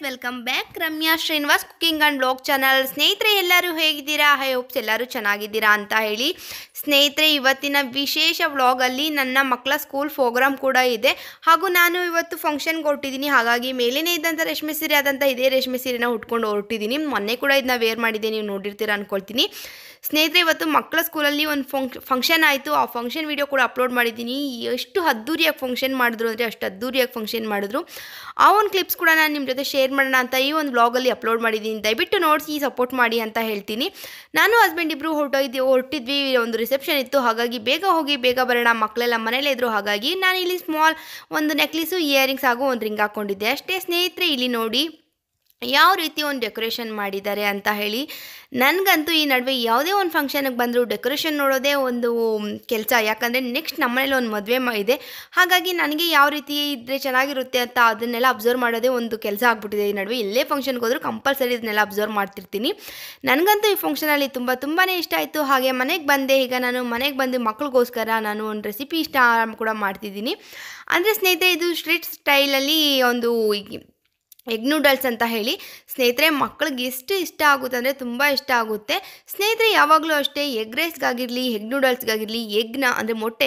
welcome back Ramya Srinivas cooking and blog channel ಸ್ನೇಹಿತರೆ ಎಲ್ಲರೂ ಹೇಗಿದ್ದೀರಾ ಐ ಹೋಪ್ಸ್ ಎಲ್ಲರೂ ಚೆನ್ನಾಗಿದ್ದೀರಾ ಅಂತ ಹೇಳಿ ಸ್ನೇಹಿತರೆ ಇವತ್ತಿನ ವಿಶೇಷ ವ್ಲಾಗಲ್ಲಿ ನನ್ನ ಮಕ್ಕಳ ಸ್ಕೂಲ್ ಪ್ರೋಗ್ರಾಮ್ ಕೂಡ ಇದೆ ಹಾಗೂ ನಾನು ಇವತ್ತು ಫಂಕ್ಷನ್ಗೆ ಹೊರಟಿದ್ದೀನಿ ಹಾಗಾಗಿ ಮೇಲೇನೇ ಇದ್ದಂಥ ರೇಷ್ಮೆ ಸೀರೆ ಆದಂಥ ಇದೇ ರೇಷ್ಮೆ ಸೀರೆನ ಉಟ್ಕೊಂಡು ಹೊರಟಿದ್ದೀನಿ ಮೊನ್ನೆ ಕೂಡ ಇದನ್ನ ವೇರ್ ಮಾಡಿದ್ದೆ ನೀವು ನೋಡಿರ್ತೀರಾ ಅನ್ಕೊಳ್ತೀನಿ ಸ್ನೇಹಿತರೆ ಇವತ್ತು ಮಕ್ಕಳ ಸ್ಕೂಲಲ್ಲಿ ಒಂದು ಫಂಕ್ ಫಂಕ್ಷನ್ ಆಯಿತು ಆ ಫಂಕ್ಷನ್ ವೀಡಿಯೋ ಕೂಡ ಅಪ್ಲೋಡ್ ಮಾಡಿದ್ದೀನಿ ಎಷ್ಟು ಅದ್ದೂರಿಯಾಗಿ ಫಂಕ್ಷನ್ ಮಾಡಿದ್ರು ಅಂದರೆ ಅಷ್ಟು ಅದ್ದೂರಿಯಾಗಿ ಫಂಕ್ಷನ್ ಮಾಡಿದ್ರು ಆ ಒಂದು ಕ್ಲಿಪ್ಸ್ ಕೂಡ ನಾನು ನಿಮ್ಮ ಜೊತೆ ಶೇರ್ ಮಾಡೋಣ ಅಂತ ಈ ಒಂದು ಬ್ಲಾಗಲ್ಲಿ ಅಪ್ಲೋಡ್ ಮಾಡಿದ್ದೀನಿ ದಯವಿಟ್ಟು ನೋಡಿಸಿ ಸಪೋರ್ಟ್ ಮಾಡಿ ಅಂತ ಹೇಳ್ತೀನಿ ನಾನು ಹಸ್ಬೆಂಡ್ ಇಬ್ಬರು ಹೊರಟೋಗಿದ್ವಿ ಹೊರಟಿದ್ವಿ ಒಂದು ರಿಸೆಪ್ಷನ್ ಇತ್ತು ಹಾಗಾಗಿ ಬೇಗ ಹೋಗಿ ಬೇಗ ಬರೋಣ ಮಕ್ಕಳೆಲ್ಲ ಮನೇಲೇ ಇದ್ರು ಹಾಗಾಗಿ ನಾನು ಇಲ್ಲಿ ಸ್ಮಾಲ್ ಒಂದು ನೆಕ್ಲೇಸು ಇಯರಿಂಗ್ಸ್ ಹಾಗೂ ಒಂದು ರಿಂಗ್ ಹಾಕ್ಕೊಂಡಿದ್ದೆ ಅಷ್ಟೇ ಸ್ನೇಹಿತರೆ ಇಲ್ಲಿ ನೋಡಿ ಯಾವ ರೀತಿ ಒಂದು ಡೆಕೋರೇಷನ್ ಮಾಡಿದ್ದಾರೆ ಅಂತ ಹೇಳಿ ನನಗಂತೂ ಈ ನಡುವೆ ಯಾವುದೇ ಒಂದು ಫಂಕ್ಷನ್ಗೆ ಬಂದರೂ ಡೆಕೋರೇಷನ್ ನೋಡೋದೇ ಒಂದು ಕೆಲಸ ಯಾಕಂದರೆ ನೆಕ್ಸ್ಟ್ ನಮ್ಮನೇಲಿ ಒಂದು ಮದುವೆ ಇದೆ ಹಾಗಾಗಿ ನನಗೆ ಯಾವ ರೀತಿ ಇದ್ದರೆ ಚೆನ್ನಾಗಿರುತ್ತೆ ಅಂತ ಅದನ್ನೆಲ್ಲ ಅಬ್ಸರ್ವ್ ಮಾಡೋದೇ ಒಂದು ಕೆಲಸ ಆಗ್ಬಿಟ್ಟಿದೆ ಈ ನಡುವೆ ಎಲ್ಲೇ ಫಂಕ್ಷನ್ಗೆ ಹೋದರೂ ಕಂಪಲ್ಸರಿ ಇದನ್ನೆಲ್ಲ ಅಬ್ಸರ್ವ್ ಮಾಡ್ತಿರ್ತೀನಿ ನನಗಂತೂ ಈ ಫಂಕ್ಷನಲ್ಲಿ ತುಂಬ ತುಂಬಾ ಇಷ್ಟ ಆಯಿತು ಹಾಗೆ ಮನೆಗೆ ಬಂದೆ ಈಗ ನಾನು ಮನೆಗೆ ಬಂದು ಮಕ್ಳಿಗೋಸ್ಕರ ನಾನು ಒಂದು ರೆಸಿಪಿ ಇಷ್ಟ ಕೂಡ ಮಾಡ್ತಿದ್ದೀನಿ ಅಂದರೆ ಸ್ನೇಹಿತರೆ ಇದು ಸ್ಟ್ರೀಟ್ ಸ್ಟೈಲಲ್ಲಿ ಒಂದು ಎಗ್ ನೂಡಲ್ಸ್ ಅಂತ ಹೇಳಿ ಸ್ನೇಹಿತರೆ ಮಕ್ಕಳಿಗೆ ಎಷ್ಟು ಇಷ್ಟ ಆಗುತ್ತೆ ಅಂದರೆ ತುಂಬ ಇಷ್ಟ ಆಗುತ್ತೆ ಸ್ನೇಹಿತರೆ ಯಾವಾಗಲೂ ಅಷ್ಟೇ ಎಗ್ ರೈಸ್ಗಾಗಿರಲಿ ಎಗ್ ನೂಡಲ್ಸ್ಗಾಗಿರಲಿ ಎಗ್ನ ಅಂದರೆ ಮೊಟ್ಟೆ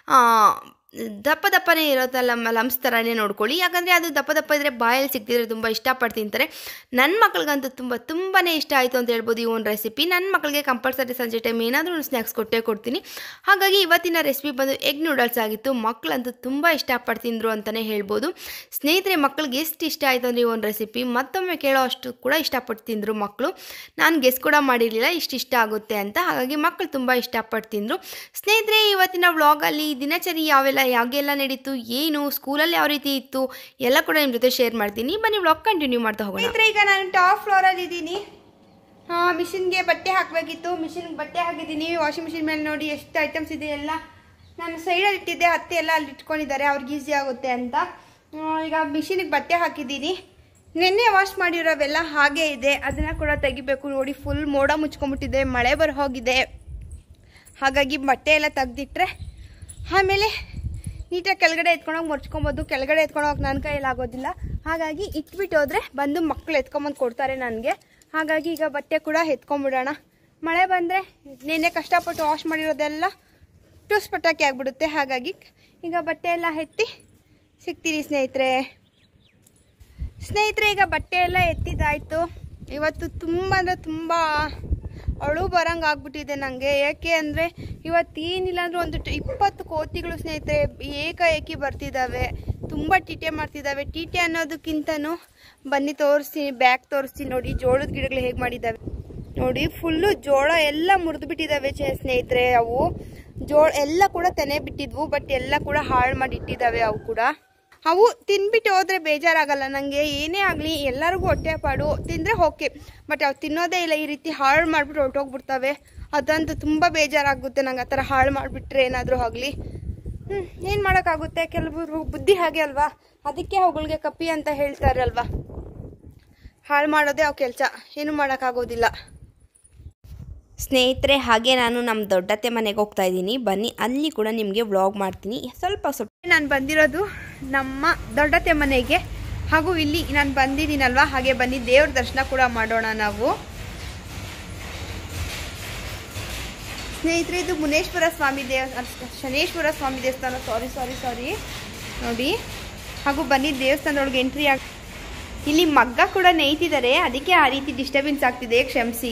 ದಪ್ಪ ದಪ್ಪನೇ ಇರೋತ್ತಲ್ಲ ಲಮ್ಸ್ ಥರನೇ ನೋಡ್ಕೊಳ್ಳಿ ಯಾಕಂದರೆ ಅದು ದಪ್ಪ ದಪ್ಪ ಇದ್ದರೆ ಬಾಯಲ್ಲಿ ಸಿಗ್ತಿದ್ರೆ ತುಂಬ ಇಷ್ಟಪಟ್ಟು ತಿಂತಾರೆ ನನ್ನ ಮಕ್ಳಿಗಂತೂ ತುಂಬ ತುಂಬಾ ಇಷ್ಟ ಆಯಿತು ಅಂತ ಹೇಳ್ಬೋದು ಈ ಒಂದು ರೆಸಿಪಿ ನನ್ನ ಮಕ್ಕಳಿಗೆ ಕಂಪಲ್ಸರಿ ಸಂಜೆ ಟೈಮ್ ಏನಾದರೂ ಒಂದು ಸ್ನ್ಯಾಕ್ಸ್ ಕೊಟ್ಟೇ ಕೊಡ್ತೀನಿ ಹಾಗಾಗಿ ಇವತ್ತಿನ ರೆಸಿಪಿ ಬಂದು ಎಗ್ ನೂಡಲ್ಸ್ ಆಗಿತ್ತು ಮಕ್ಕಳಂತೂ ತುಂಬ ಇಷ್ಟಪಟ್ಟು ತಿಂದರು ಅಂತಲೇ ಹೇಳ್ಬೋದು ಸ್ನೇಹಿತರೆ ಮಕ್ಕಳಿಗೆ ಎಷ್ಟು ಇಷ್ಟ ಆಯಿತು ಅಂದರೆ ಈ ಒಂದು ರೆಸಿಪಿ ಮತ್ತೊಮ್ಮೆ ಕೇಳೋ ಅಷ್ಟು ಕೂಡ ಇಷ್ಟಪಟ್ಟು ತಿಂದರು ಮಕ್ಕಳು ನಾನು ಗೆಸ್ ಕೂಡ ಮಾಡಿರಲಿಲ್ಲ ಇಷ್ಟು ಇಷ್ಟ ಆಗುತ್ತೆ ಅಂತ ಹಾಗಾಗಿ ಮಕ್ಕಳು ತುಂಬ ಇಷ್ಟಪಟ್ಟು ತಿಂದರು ಸ್ನೇಹಿತರೆ ಇವತ್ತಿನ ವ್ಲಾಗಲ್ಲಿ ದಿನಚರಿ ಯಾವೆಲ್ಲ ಯಾವಾಗೆಲ್ಲ ನಡೀತು ಏನು ಸ್ಕೂಲಲ್ಲಿ ಯಾವ ರೀತಿ ಇತ್ತು ಎಲ್ಲ ಕೂಡ ನಿಮ್ಮ ಜೊತೆ ಶೇರ್ ಮಾಡ್ತೀನಿ ಬನ್ನಿ ವ್ಲಾಗ್ ಕಂಟಿನ್ಯೂ ಮಾಡ್ತಾ ಹೋಗೋಣ ಸ್ನೇಹಿತರೆ ಈಗ ನಾನು ಟಾಪ್ ಫ್ಲೋರಲ್ಲಿ ಇದ್ದೀನಿ ಮಿಷಿನ್ಗೆ ಬಟ್ಟೆ ಹಾಕಬೇಕಿತ್ತು ಮಿಷಿನ್ಗೆ ಬಟ್ಟೆ ಹಾಕಿದ್ದೀನಿ ವಾಷಿಂಗ್ ಮಿಷಿನ್ ಮೇಲೆ ನೋಡಿ ಎಷ್ಟು ಐಟಮ್ಸ್ ಇದೆ ಎಲ್ಲ ನಾನು ಸೈಡಲ್ಲಿ ಇಟ್ಟಿದ್ದೆ ಹತ್ತಿ ಎಲ್ಲ ಅಲ್ಲಿ ಇಟ್ಕೊಂಡಿದ್ದಾರೆ ಅವ್ರಿಗೆ ಈಸಿ ಆಗುತ್ತೆ ಅಂತ ಆ, ಈಗ ಮಿಷಿನಿಗೆ ಬಟ್ಟೆ ಹಾಕಿದ್ದೀನಿ ನಿನ್ನೆ ವಾಶ್ ಮಾಡಿರೋವೆಲ್ಲ ಹಾಗೆ ಇದೆ ಅದನ್ನು ಕೂಡ ತೆಗಿಬೇಕು ನೋಡಿ ಫುಲ್ ಮೋಡ ಮುಚ್ಕೊಂಡ್ಬಿಟ್ಟಿದೆ ಮಳೆ ಬರೋ ಹೋಗಿದೆ ಹಾಗಾಗಿ ಬಟ್ಟೆ ಎಲ್ಲ ತೆಗ್ದಿಟ್ರೆ ಆಮೇಲೆ ನೀಟಾಗಿ ಕೆಳಗಡೆ ಎತ್ಕೊಂಡೋಗಿ ಮುರ್ಚ್ಕೊಬೋದು ಕೆಳಗಡೆ ಎತ್ಕೊಂಡೋಗಿ ನನ್ನ ಕೈಯಲ್ಲಿ ಆಗೋದಿಲ್ಲ ಹಾಗಾಗಿ ಇಟ್ಬಿಟ್ಟು ಹೋದ್ರೆ ಬಂದು ಮಕ್ಕಳು ಎತ್ಕೊಂಬಂದು ಕೊಡ್ತಾರೆ ನನಗೆ ಹಾಗಾಗಿ ಈಗ ಬಟ್ಟೆ ಕೂಡ ಎತ್ಕೊಂಬಿಡೋಣ ಮಳೆ ಬಂದರೆ ನೆನ್ನೆ ಕಷ್ಟಪಟ್ಟು ವಾಶ್ ಮಾಡಿರೋದೆಲ್ಲ ಟೂಸ್ ಪಟಾಕಿ ಆಗಿಬಿಡುತ್ತೆ ಹಾಗಾಗಿ ಈಗ ಬಟ್ಟೆ ಎಲ್ಲ ಎತ್ತಿ ಸಿಗ್ತೀನಿ ಸ್ನೇಹಿತರೆ ಸ್ನೇಹಿತರೆ ಈಗ ಬಟ್ಟೆ ಎಲ್ಲ ಎತ್ತಿದ್ದಾಯ್ತು ಇವತ್ತು ತುಂಬ ಅಂದರೆ ತುಂಬ ಅಳು ಬರಂಗೆ ಆಗ್ಬಿಟ್ಟಿದೆ ನನಗೆ ಯಾಕೆ ಅಂದರೆ ಇವತ್ತು ಏನಿಲ್ಲ ಅಂದ್ರೆ ಒಂದು ಟ- ಇಪ್ಪತ್ತು ಕೋತಿಗಳು ಸ್ನೇಹಿತರೆ ಏಕಾಏಕಿ ಬರ್ತಿದ್ದಾವೆ ತುಂಬ ಟೀಟೆ ಮಾಡ್ತಿದ್ದಾವೆ ಟೀಟೆ ಅನ್ನೋದಕ್ಕಿಂತನೂ ಬನ್ನಿ ತೋರಿಸ್ತೀನಿ ಬ್ಯಾಗ್ ತೋರಿಸ್ತೀನಿ ನೋಡಿ ಜೋಳದ ಗಿಡಗಳು ಹೇಗೆ ಮಾಡಿದ್ದಾವೆ ನೋಡಿ ಫುಲ್ಲು ಜೋಳ ಎಲ್ಲ ಮುರಿದು ಬಿಟ್ಟಿದ್ದಾವೆ ಚೆ- ಸ್ನೇಹಿತರೆ ಅವು ಜೋಳ ಎಲ್ಲ ಕೂಡ ತೆನೆ ಬಿಟ್ಟಿದ್ವು ಬಟ್ ಎಲ್ಲ ಕೂಡ ಹಾಳು ಮಾಡಿ ಇಟ್ಟಿದ್ದಾವೆ ಅವು ಕೂಡ ಅವು ತಿನ್ಬಿಟ್ಟು ಹೋದ್ರೆ ಬೇಜಾರಾಗಲ್ಲ ನನಗೆ ಏನೇ ಆಗಲಿ ಎಲ್ಲರಿಗೂ ಹೊಟ್ಟೆ ಪಾಡು ತಿಂದರೆ ಓಕೆ ಬಟ್ ಅವು ತಿನ್ನೋದೇ ಇಲ್ಲ ಈ ರೀತಿ ಹಾಳು ಮಾಡಿಬಿಟ್ಟು ಹೊರಟೋಗ್ಬಿಡ್ತವೆ ಅದಂತೂ ತುಂಬ ಬೇಜಾರಾಗುತ್ತೆ ನಂಗೆ ಆ ಥರ ಹಾಳು ಮಾಡಿಬಿಟ್ರೆ ಏನಾದರೂ ಆಗಲಿ ಹ್ಞೂ ಏನು ಮಾಡೋಕ್ಕಾಗುತ್ತೆ ಕೆಲವರು ಬುದ್ಧಿ ಹಾಗೆ ಅಲ್ವಾ ಅದಕ್ಕೆ ಅವುಗಳಿಗೆ ಕಪ್ಪಿ ಅಂತ ಹೇಳ್ತಾರಲ್ವಾ ಹಾಳು ಮಾಡೋದೇ ಅವು ಕೆಲಸ ಏನು ಮಾಡೋಕ್ಕಾಗೋದಿಲ್ಲ ಸ್ನೇಹಿತರೆ ಹಾಗೆ ನಾನು ನಮ್ಮ ದೊಡ್ಡತ್ತೆ ಮನೆಗೆ ಹೋಗ್ತಾ ಇದ್ದೀನಿ ಬನ್ನಿ ಅಲ್ಲಿ ಕೂಡ ನಿಮಗೆ ವ್ಲಾಗ್ ಮಾಡ್ತೀನಿ ಸ್ವಲ್ಪ ಸ್ವಲ್ಪ ನಾನು ಬಂದಿರೋದು ನಮ್ಮ ದೊಡ್ಡತೆ ಮನೆಗೆ ಹಾಗೂ ಇಲ್ಲಿ ನಾನು ಬಂದಿದ್ದೀನಲ್ವಾ ಹಾಗೆ ಬನ್ನಿ ದೇವ್ರ ದರ್ಶನ ಕೂಡ ಮಾಡೋಣ ನಾವು ಸ್ನೇಹಿತರೆ ಇದು ಮುನೇಶ್ವರ ಸ್ವಾಮಿ ದೇವ ಶನೇಶ್ವರ ಸ್ವಾಮಿ ದೇವಸ್ಥಾನ ಸಾರಿ ಸಾರಿ ಸಾರಿ ನೋಡಿ ಹಾಗೂ ಬನ್ನಿ ದೇವಸ್ಥಾನದೊಳಗೆ ಎಂಟ್ರಿ ಆಗ ಇಲ್ಲಿ ಮಗ್ಗ ಕೂಡ ನೇಯ್ತಿದ್ದಾರೆ ಅದಕ್ಕೆ ಆ ರೀತಿ ಡಿಸ್ಟರ್ಬೆನ್ಸ್ ಆಗ್ತಿದೆ ಕ್ಷಮಿಸಿ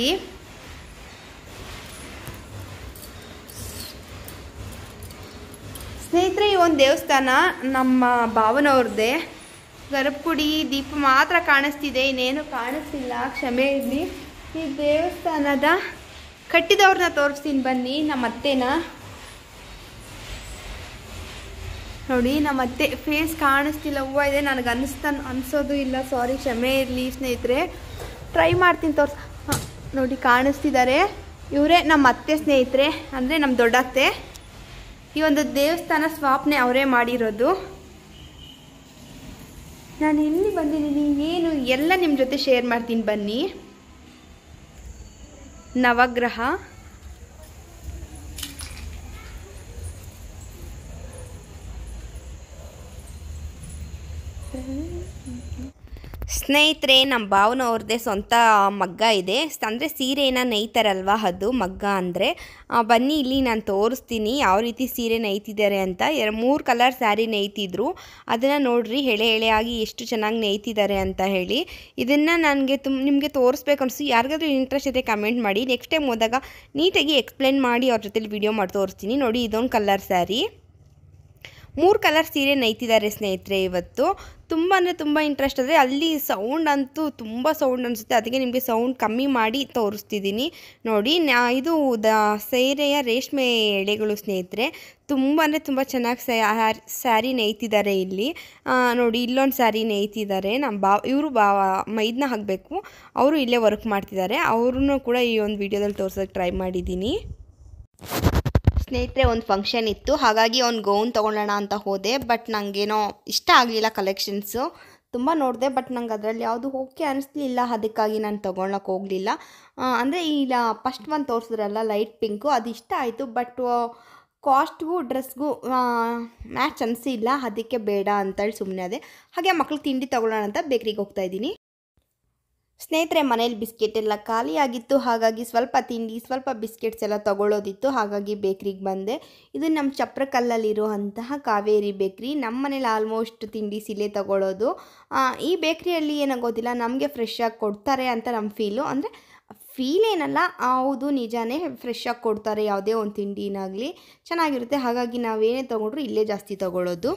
ಸ್ನೇಹಿತರೆ ಈ ಒಂದು ದೇವಸ್ಥಾನ ನಮ್ಮ ಭಾವನವ್ರದ್ದೇ ಗರ್ಭಗುಡಿ ದೀಪ ಮಾತ್ರ ಕಾಣಿಸ್ತಿದೆ ಇನ್ನೇನು ಕಾಣಿಸ್ತಿಲ್ಲ ಕ್ಷಮೆ ಇರಲಿ ಈ ದೇವಸ್ಥಾನದ ಕಟ್ಟಿದವ್ರನ್ನ ತೋರಿಸ್ತೀನಿ ಬನ್ನಿ ನಮ್ಮ ಅತ್ತೆನ ನೋಡಿ ನಮ್ಮ ಅತ್ತೆ ಫೇಸ್ ಕಾಣಿಸ್ತಿಲ್ಲ ಹೂವು ಇದೆ ನನಗೆ ಅನ್ನಿಸ್ತಾ ಅನಿಸೋದು ಇಲ್ಲ ಸಾರಿ ಕ್ಷಮೆ ಇರಲಿ ಸ್ನೇಹಿತರೆ ಟ್ರೈ ಮಾಡ್ತೀನಿ ತೋರ್ಸ್ ಹಾಂ ನೋಡಿ ಕಾಣಿಸ್ತಿದ್ದಾರೆ ಇವರೇ ನಮ್ಮ ಅತ್ತೆ ಸ್ನೇಹಿತರೆ ಅಂದರೆ ನಮ್ಮ ದೊಡ್ಡತ್ತೆ ಈ ಒಂದು ದೇವಸ್ಥಾನ ಸ್ಥಾಪನೆ ಅವರೇ ಮಾಡಿರೋದು ನಾನು ಎಲ್ಲಿ ಬಂದಿದ್ದೀನಿ ಏನು ಎಲ್ಲ ನಿಮ್ಮ ಜೊತೆ ಶೇರ್ ಮಾಡ್ತೀನಿ ಬನ್ನಿ ನವಗ್ರಹ ಸ್ನೇಹಿತರೆ ನಮ್ಮ ಭಾವನವ್ರದ್ದೇ ಸ್ವಂತ ಮಗ್ಗ ಇದೆ ಅಂದರೆ ಸೀರೆನ ನೇಯ್ತಾರಲ್ವ ಅದು ಮಗ್ಗ ಅಂದರೆ ಬನ್ನಿ ಇಲ್ಲಿ ನಾನು ತೋರಿಸ್ತೀನಿ ಯಾವ ರೀತಿ ಸೀರೆ ನೇಯ್ತಿದ್ದಾರೆ ಅಂತ ಎರ ಮೂರು ಕಲರ್ ಸ್ಯಾರಿ ನೇಯ್ತಿದ್ರು ಅದನ್ನು ನೋಡ್ರಿ ಎಳೆ ಎಳೆಯಾಗಿ ಎಷ್ಟು ಚೆನ್ನಾಗಿ ನೇಯ್ತಿದ್ದಾರೆ ಅಂತ ಹೇಳಿ ಇದನ್ನು ನನಗೆ ತುಂಬ ನಿಮಗೆ ತೋರಿಸ್ಬೇಕು ಅನಿಸ್ತು ಯಾರಿಗಾದ್ರೂ ಇಂಟ್ರೆಸ್ಟ್ ಇದೆ ಕಮೆಂಟ್ ಮಾಡಿ ನೆಕ್ಸ್ಟ್ ಟೈಮ್ ಹೋದಾಗ ನೀಟಾಗಿ ಎಕ್ಸ್ಪ್ಲೇನ್ ಮಾಡಿ ಅವ್ರ ಜೊತೆಲಿ ವಿಡಿಯೋ ಮಾಡಿ ತೋರಿಸ್ತೀನಿ ನೋಡಿ ಇದೊಂದು ಕಲರ್ ಸ್ಯಾರಿ ಮೂರು ಕಲರ್ ಸೀರೆ ನೇಯ್ತಿದ್ದಾರೆ ಸ್ನೇಹಿತರೆ ಇವತ್ತು ತುಂಬ ಅಂದರೆ ತುಂಬ ಇಂಟ್ರೆಸ್ಟ್ ಆದರೆ ಅಲ್ಲಿ ಸೌಂಡ್ ಅಂತೂ ತುಂಬ ಸೌಂಡ್ ಅನಿಸುತ್ತೆ ಅದಕ್ಕೆ ನಿಮಗೆ ಸೌಂಡ್ ಕಮ್ಮಿ ಮಾಡಿ ತೋರಿಸ್ತಿದ್ದೀನಿ ನೋಡಿ ನಾ ಇದು ದ ಸೀರೆಯ ರೇಷ್ಮೆ ಎಳೆಗಳು ಸ್ನೇಹಿತರೆ ತುಂಬ ಅಂದರೆ ತುಂಬ ಚೆನ್ನಾಗಿ ಸ್ಯಾರಿ ನೇಯ್ತಿದ್ದಾರೆ ಇಲ್ಲಿ ಆ, ನೋಡಿ ಇಲ್ಲೊಂದು ಸ್ಯಾರಿ ನೇಯ್ತಿದ್ದಾರೆ ನಮ್ಮ ಬಾ ಇವರು ಬಾ ಮೈದನ್ನ ಹಾಕಬೇಕು ಅವರು ಇಲ್ಲೇ ವರ್ಕ್ ಮಾಡ್ತಿದ್ದಾರೆ ಅವ್ರನ್ನೂ ಕೂಡ ಈ ಒಂದು ವಿಡಿಯೋದಲ್ಲಿ ತೋರ್ಸೋಕ್ಕೆ ಟ್ರೈ ಮಾಡಿದ್ದೀನಿ ಸ್ನೇಹಿತರೆ ಒಂದು ಫಂಕ್ಷನ್ ಇತ್ತು ಹಾಗಾಗಿ ಒಂದು ಗೌನ್ ತೊಗೊಳ್ಳೋಣ ಅಂತ ಹೋದೆ ಬಟ್ ನನಗೇನೋ ಇಷ್ಟ ಆಗಲಿಲ್ಲ ಕಲೆಕ್ಷನ್ಸು ತುಂಬ ನೋಡಿದೆ ಬಟ್ ನಂಗೆ ಅದರಲ್ಲಿ ಯಾವುದು ಓಕೆ ಅನಿಸ್ಲಿಲ್ಲ ಅದಕ್ಕಾಗಿ ನಾನು ತೊಗೊಳಕ್ಕೆ ಹೋಗಲಿಲ್ಲ ಅಂದರೆ ಈಗ ಫಸ್ಟ್ ಒಂದು ತೋರಿಸಿದ್ರಲ್ಲ ಲೈಟ್ ಪಿಂಕು ಅದು ಇಷ್ಟ ಆಯಿತು ಬಟ್ ಕಾಸ್ಟ್ಗೂ ಡ್ರೆಸ್ಗೂ ಮ್ಯಾಚ್ ಅನಿಸಿಲ್ಲ ಅದಕ್ಕೆ ಬೇಡ ಅಂತೇಳಿ ಸುಮ್ಮನೆ ಅದೇ ಹಾಗೆ ಮಕ್ಳಿಗೆ ತಿಂಡಿ ತೊಗೊಳ್ಳೋಣ ಅಂತ ಬೇಕ್ರಿಗೆ ಹೋಗ್ತಾ ಇದ್ದೀನಿ ಸ್ನೇಹಿತರೆ ಮನೇಲಿ ಬಿಸ್ಕೆಟ್ ಎಲ್ಲ ಖಾಲಿ ಆಗಿತ್ತು ಹಾಗಾಗಿ ಸ್ವಲ್ಪ ತಿಂಡಿ ಸ್ವಲ್ಪ ಬಿಸ್ಕೆಟ್ಸ್ ಎಲ್ಲ ತಗೊಳ್ಳೋದಿತ್ತು ಹಾಗಾಗಿ ಬೇಕ್ರಿಗೆ ಬಂದೆ ಇದು ನಮ್ಮ ಚಪ್ರಕಲ್ಲಲ್ಲಿರುವಂತಹ ಕಾವೇರಿ ಬೇಕ್ರಿ ನಮ್ಮ ಮನೇಲಿ ಆಲ್ಮೋಸ್ಟ್ ತಿಂಡಿ ಸಿಲೆ ತಗೊಳ್ಳೋದು ಆ, ಈ ಬೇಕ್ರಿಯಲ್ಲಿ ಏನಾಗೋದಿಲ್ಲ ನಮಗೆ ಫ್ರೆಶ್ ಆಗಿ ಕೊಡ್ತಾರೆ ಅಂತ ನಮ್ಮ ಫೀಲು ಅಂದರೆ ಫೀಲ್ ಏನಲ್ಲ ಹೌದು ನಿಜಾನೇ ಫ್ರೆಶ್ ಆಗಿ ಕೊಡ್ತಾರೆ ಯಾವುದೇ ಒಂದು ತಿಂಡಿನಾಗಲಿ ಚೆನ್ನಾಗಿರುತ್ತೆ ಹಾಗಾಗಿ ನಾವೇನೇ ತೊಗೊಂಡ್ರು ಇಲ್ಲೇ ಜಾಸ್ತಿ ತಗೊಳ್ಳೋದು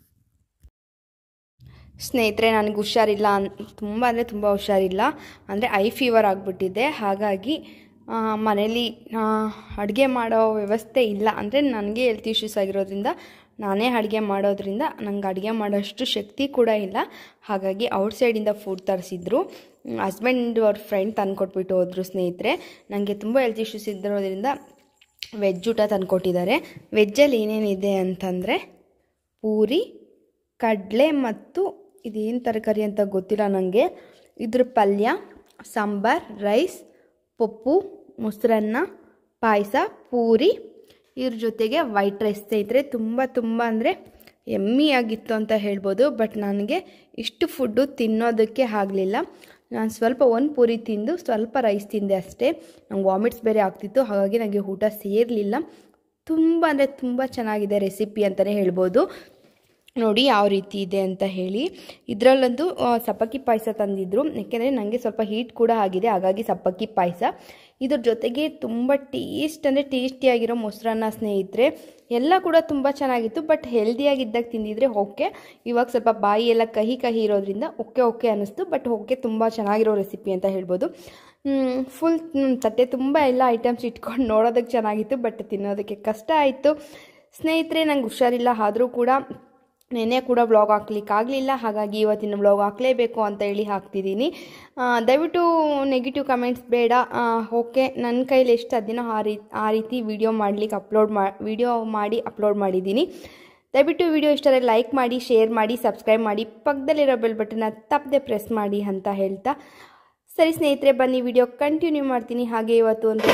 ಸ್ನೇಹಿತರೆ ನನಗೆ ಹುಷಾರಿಲ್ಲ ಅನ್ ತುಂಬ ಅಂದರೆ ತುಂಬ ಹುಷಾರಿಲ್ಲ ಅಂದರೆ ಐ ಫೀವರ್ ಆಗಿಬಿಟ್ಟಿದೆ ಹಾಗಾಗಿ ಆ, ಮನೇಲಿ ಅಡುಗೆ ಮಾಡೋ ವ್ಯವಸ್ಥೆ ಇಲ್ಲ ಅಂದರೆ ನನಗೆ ಹೆಲ್ತ್ ಇಶ್ಯೂಸ್ ಆಗಿರೋದ್ರಿಂದ ನಾನೇ ಅಡುಗೆ ಮಾಡೋದ್ರಿಂದ ನಂಗೆ ಅಡುಗೆ ಮಾಡೋಷ್ಟು ಶಕ್ತಿ ಕೂಡ ಇಲ್ಲ ಹಾಗಾಗಿ ಔಟ್ಸೈಡಿಂದ ಫುಡ್ ತರಿಸಿದ್ರು ಹಸ್ಬೆಂಡ್ ಅವ್ರ ಫ್ರೆಂಡ್ ತಂದುಕೊಟ್ಬಿಟ್ಟು ಹೋದರು ಸ್ನೇಹಿತರೆ ನನಗೆ ತುಂಬ ಹೆಲ್ತ್ ಇಶ್ಯೂಸ್ ಇದ್ದಿರೋದ್ರಿಂದ ವೆಜ್ ಊಟ ತಂದುಕೊಟ್ಟಿದ್ದಾರೆ ವೆಜ್ಜಲ್ಲಿ ಏನೇನಿದೆ ಅಂತಂದರೆ ಪೂರಿ ಕಡಲೆ ಮತ್ತು ಇದೇನು ತರಕಾರಿ ಅಂತ ಗೊತ್ತಿಲ್ಲ ನನಗೆ ಇದ್ರ ಪಲ್ಯ ಸಾಂಬಾರ್ ರೈಸ್ ಪಪ್ಪು ಮೊಸರನ್ನ ಪಾಯಸ ಪೂರಿ ಇದ್ರ ಜೊತೆಗೆ ವೈಟ್ ರೈಸ್ ಸ್ನೇಹಿತರೆ ತುಂಬ ತುಂಬ ಅಂದರೆ ಎಮ್ಮಿ ಆಗಿತ್ತು ಅಂತ ಹೇಳ್ಬೋದು ಬಟ್ ನನಗೆ ಇಷ್ಟು ಫುಡ್ಡು ತಿನ್ನೋದಕ್ಕೆ ಆಗಲಿಲ್ಲ ನಾನು ಸ್ವಲ್ಪ ಒಂದು ಪೂರಿ ತಿಂದು ಸ್ವಲ್ಪ ರೈಸ್ ತಿಂದೆ ಅಷ್ಟೇ ನಂಗೆ ವಾಮಿಟ್ಸ್ ಬೇರೆ ಆಗ್ತಿತ್ತು ಹಾಗಾಗಿ ನನಗೆ ಊಟ ಸೇರಲಿಲ್ಲ ತುಂಬ ಅಂದರೆ ತುಂಬ ಚೆನ್ನಾಗಿದೆ ರೆಸಿಪಿ ಅಂತಲೇ ಹೇಳ್ಬೋದು ನೋಡಿ ಯಾವ ರೀತಿ ಇದೆ ಅಂತ ಹೇಳಿ ಇದರಲ್ಲಂತೂ ಸಪ್ಪಕ್ಕಿ ಪಾಯಸ ತಂದಿದ್ರು ಯಾಕೆಂದರೆ ನನಗೆ ಸ್ವಲ್ಪ ಹೀಟ್ ಕೂಡ ಆಗಿದೆ ಹಾಗಾಗಿ ಸಪ್ಪಕ್ಕಿ ಪಾಯಸ ಇದ್ರ ಜೊತೆಗೆ ತುಂಬ ಟೇಸ್ಟ್ ಅಂದರೆ ಟೇಸ್ಟಿಯಾಗಿರೋ ಮೊಸರನ್ನ ಸ್ನೇಹಿತರೆ ಎಲ್ಲ ಕೂಡ ತುಂಬ ಚೆನ್ನಾಗಿತ್ತು ಬಟ್ ಹೆಲ್ದಿಯಾಗಿದ್ದಾಗ ತಿಂದಿದ್ರೆ ಓಕೆ ಇವಾಗ ಸ್ವಲ್ಪ ಬಾಯಿ ಎಲ್ಲ ಕಹಿ ಕಹಿ ಇರೋದ್ರಿಂದ ಓಕೆ ಓಕೆ ಅನ್ನಿಸ್ತು ಬಟ್ ಓಕೆ ತುಂಬ ಚೆನ್ನಾಗಿರೋ ರೆಸಿಪಿ ಅಂತ ಹೇಳ್ಬೋದು ಫುಲ್ ತಟ್ಟೆ ತುಂಬ ಎಲ್ಲ ಐಟಮ್ಸ್ ಇಟ್ಕೊಂಡು ನೋಡೋದಕ್ಕೆ ಚೆನ್ನಾಗಿತ್ತು ಬಟ್ ತಿನ್ನೋದಕ್ಕೆ ಕಷ್ಟ ಆಯಿತು ಸ್ನೇಹಿತರೆ ನಂಗೆ ಹುಷಾರಿಲ್ಲ ಆದರೂ ಕೂಡ ನೆನ್ನೆ ಕೂಡ ಬ್ಲಾಗ್ ಹಾಕ್ಲಿಕ್ಕೆ ಆಗಲಿಲ್ಲ ಹಾಗಾಗಿ ಇವತ್ತಿನ ಬ್ಲಾಗ್ ಹಾಕಲೇಬೇಕು ಅಂತ ಹೇಳಿ ಹಾಕ್ತಿದ್ದೀನಿ ಆ, ದಯವಿಟ್ಟು ನೆಗೆಟಿವ್ ಕಮೆಂಟ್ಸ್ ಬೇಡ ಓಕೆ ನನ್ನ ಕೈಲಿ ಎಷ್ಟು ಅದನ್ನೋ ಆ ರೀತಿ ಆ ರೀತಿ ವಿಡಿಯೋ ಮಾಡಲಿಕ್ಕೆ ಅಪ್ಲೋಡ್ ಮಾ ವಿಡಿಯೋ ಮಾಡಿ ಅಪ್ಲೋಡ್ ಮಾಡಿದ್ದೀನಿ ದಯವಿಟ್ಟು ವಿಡಿಯೋ ಇಷ್ಟರಲ್ಲಿ ಲೈಕ್ ಮಾಡಿ ಶೇರ್ ಮಾಡಿ ಸಬ್ಸ್ಕ್ರೈಬ್ ಮಾಡಿ ಪಕ್ಕದಲ್ಲಿರೋ ಬೆಲ್ ಬಟನ್ನ ತಪ್ಪದೆ ಪ್ರೆಸ್ ಮಾಡಿ ಅಂತ ಹೇಳ್ತಾ ಸರಿ ಸ್ನೇಹಿತರೆ ಬನ್ನಿ ವಿಡಿಯೋ ಕಂಟಿನ್ಯೂ ಮಾಡ್ತೀನಿ ಹಾಗೆ ಇವತ್ತು ಒಂದು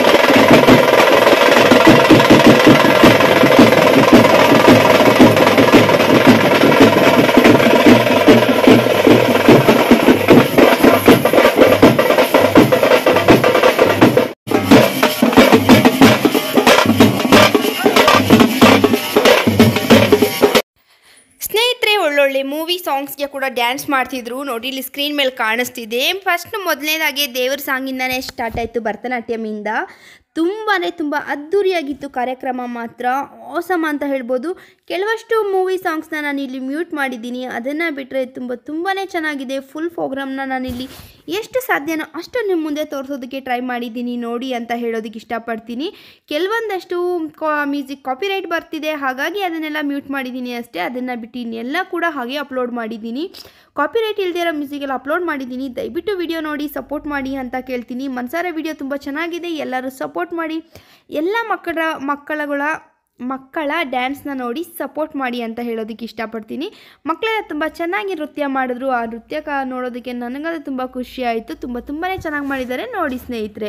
ಸ್ನೇಹಿತರೆ ಒಳ್ಳೊಳ್ಳೆ ಮೂವಿ ಸಾಂಗ್ಸ್ಗೆ ಕೂಡ ಡ್ಯಾನ್ಸ್ ಮಾಡ್ತಿದ್ರು ನೋಡಿ ಇಲ್ಲಿ ಸ್ಕ್ರೀನ್ ಮೇಲೆ ಕಾಣಿಸ್ತಿದೆ ಫಸ್ಟ್ ಮೊದಲನೇದಾಗಿ ದೇವ್ರ ಸಾಂಗಿಂದನೇ ಸ್ಟಾರ್ಟ್ ಆಯಿತು ಭರತನಾಟ್ಯಮಿಂದ ತುಂಬಾ ತುಂಬ ಅದ್ಧೂರಿಯಾಗಿತ್ತು ಕಾರ್ಯಕ್ರಮ ಮಾತ್ರ ಆಸಮ್ ಅಂತ ಹೇಳ್ಬೋದು ಕೆಲವಷ್ಟು ಮೂವಿ ಸಾಂಗ್ಸ್ನ ನಾನು ಇಲ್ಲಿ ಮ್ಯೂಟ್ ಮಾಡಿದ್ದೀನಿ ಅದನ್ನು ಬಿಟ್ಟರೆ ತುಂಬ ತುಂಬಾ ಚೆನ್ನಾಗಿದೆ ಫುಲ್ ಪ್ರೋಗ್ರಾಮ್ನ ನಾನಿಲ್ಲಿ ಎಷ್ಟು ಸಾಧ್ಯನೋ ಅಷ್ಟು ನಿಮ್ಮ ಮುಂದೆ ತೋರಿಸೋದಕ್ಕೆ ಟ್ರೈ ಮಾಡಿದ್ದೀನಿ ನೋಡಿ ಅಂತ ಹೇಳೋದಕ್ಕೆ ಇಷ್ಟಪಡ್ತೀನಿ ಕೆಲವೊಂದಷ್ಟು ಮ್ಯೂಸಿಕ್ ಕಾಪಿರೈಟ್ ಬರ್ತಿದೆ ಹಾಗಾಗಿ ಅದನ್ನೆಲ್ಲ ಮ್ಯೂಟ್ ಮಾಡಿದ್ದೀನಿ ಅಷ್ಟೇ ಅದನ್ನು ಬಿಟ್ಟು ಇನ್ನೆಲ್ಲ ಕೂಡ ಹಾಗೆ ಅಪ್ಲೋಡ್ ಮಾಡಿದ್ದೀನಿ ಕಾಪಿರೈಟ್ ಇಲ್ಲದೆ ಇರೋ ಮ್ಯೂಸಿಕೆಲ್ಲ ಅಪ್ಲೋಡ್ ಮಾಡಿದ್ದೀನಿ ದಯವಿಟ್ಟು ವಿಡಿಯೋ ನೋಡಿ ಸಪೋರ್ಟ್ ಮಾಡಿ ಅಂತ ಕೇಳ್ತೀನಿ ಮನ್ಸಾರ ವಿಡಿಯೋ ತುಂಬ ಚೆನ್ನಾಗಿದೆ ಎಲ್ಲರೂ ಸಪೋರ್ಟ್ ಮಾಡಿ ಎಲ್ಲ ಮಕ್ಕಳ ಮಕ್ಕಳಗಳ ಮಕ್ಕಳ ಡ್ಯಾನ್ಸ್ನ ನೋಡಿ ಸಪೋರ್ಟ್ ಮಾಡಿ ಅಂತ ಹೇಳೋದಕ್ಕೆ ಇಷ್ಟಪಡ್ತೀನಿ ಮಕ್ಕಳೆಲ್ಲ ತುಂಬ ಚೆನ್ನಾಗಿ ನೃತ್ಯ ಮಾಡಿದ್ರು ಆ ನೃತ್ಯ ಕ ನೋಡೋದಕ್ಕೆ ನನಗದು ತುಂಬ ಖುಷಿ ಆಯಿತು ತುಂಬ ತುಂಬಾ ಚೆನ್ನಾಗಿ ಮಾಡಿದ್ದಾರೆ ನೋಡಿ ಸ್ನೇಹಿತರೆ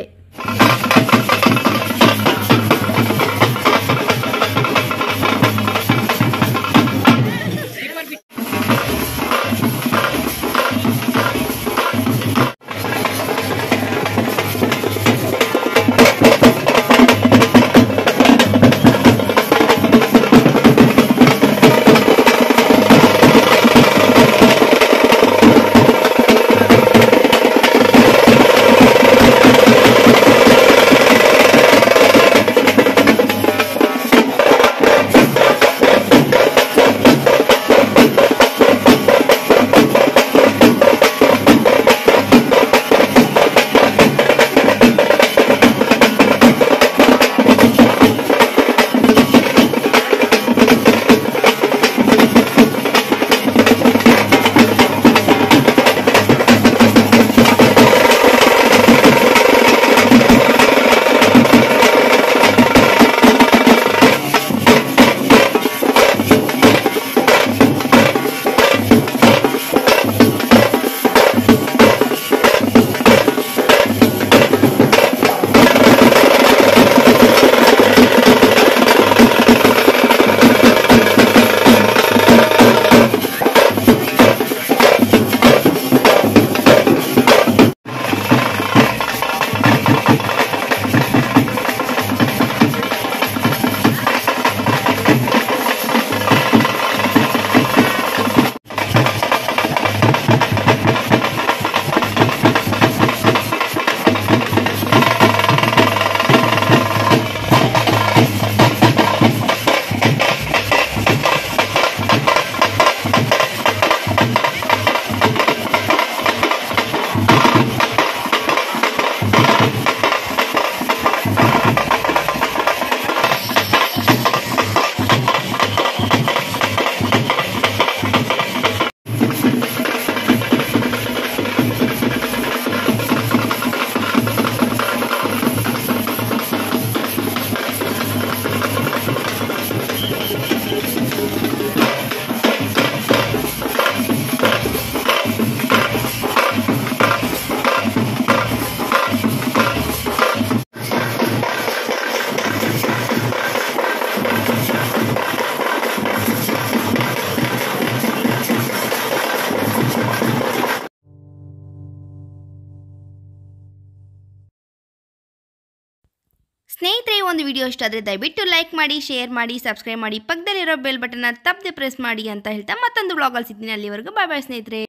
ಸ್ನೇಹಿತರೆ ಈ ಒಂದು ವಿಡಿಯೋ ಇಷ್ಟ ಆದರೆ ದಯವಿಟ್ಟು ಲೈಕ್ ಮಾಡಿ ಶೇರ್ ಮಾಡಿ ಸಬ್ಸ್ಕ್ರೈಬ್ ಮಾಡಿ ಪಕ್ಕದಲ್ಲಿರೋ ಬೆಲ್ ಬಟನ್ನ ತಪ್ಪದೆ ಪ್ರೆಸ್ ಮಾಡಿ ಅಂತ ಹೇಳ್ತಾ ಮತ್ತೊಂದು ಬ್ಲಾಗಲ್ಲಿ ಸಿಗ್ತೀನಿ ಅಲ್ಲಿವರೆಗೂ ಬಾಯ್ ಬಾಯ್ ಸ್ನೇಹಿತರೆ